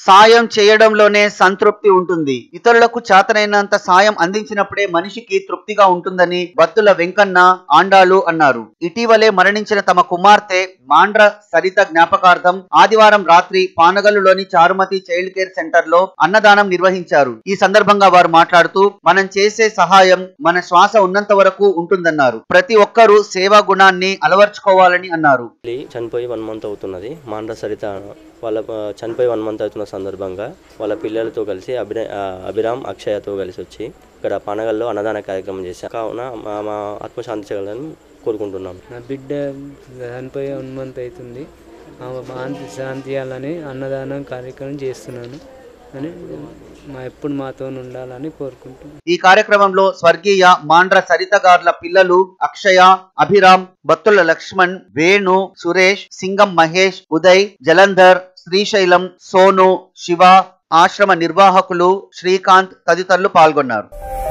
సాయం చేయడంలోనే సంతృప్తి ఉంటుంది ఇతరులకు చేతనైనంత సాయం అందించినప్పుడే మనిషికి తృప్తిగా ఉంటుందని బత్తుల వెంకన్న ఆండాలు అన్నారు ఇటీవలే మరణించిన తమ కుమార్తె మాండ్ర సరిత జ్ఞాపకార్థం ఆదివారం రాత్రి పానగల్లులోని చారుమతి చైల్డ్ కేర్ సెంటర్ లో అన్నదానం నిర్వహించారు ఈ సందర్భంగా వారు మాట్లాడుతూ మనం చేసే సహాయం మన శ్వాస ఉన్నంత వరకు ఉంటుందన్నారు ప్రతి ఒక్కరూ సేవా గుణాన్ని అలవర్చుకోవాలని అన్నారు పెళ్ళి చనిపోయి వన్ మంత్ అవుతున్నది మాండ్ర సరిత వాళ్ళ ఆ, చనిపోయి వన్ మంత్ అవుతున్న సందర్భంగా వాళ్ళ పిల్లలతో కలిసి అభిన ఆ, అభిరామ్ అక్షయతో కలిసి వచ్చి ఇక్కడ పండగల్లో అన్నదాన కార్యక్రమం చేశాం కావున మా మా ఆత్మశాంతి చేయాలని కోరుకుంటున్నాం నా బిడ్డ చనిపోయి వన్ మంత్ అవుతుంది ఆమె శాంతి శాంతి ఇవ్వాలని అన్నదానం కార్యక్రమం చేస్తున్నాను అని మా ఎప్పుడు మాతో ఉండాలని కోరుకుంటున్నాను ఈ కార్యక్రమంలో స్వర్గీయ మాండ్ర సరిత గార్ల పిల్లలు అక్షయ అభిరామ్ బత్తుల లక్ష్మణ్ వేణు సురేష్ సింగం మహేష్ ఉదయ్ జలంధర్ శ్రీశైలం సోను శివ ఆశ్రమ నిర్వాహకులు శ్రీకాంత్ తదితరులు పాల్గొన్నారు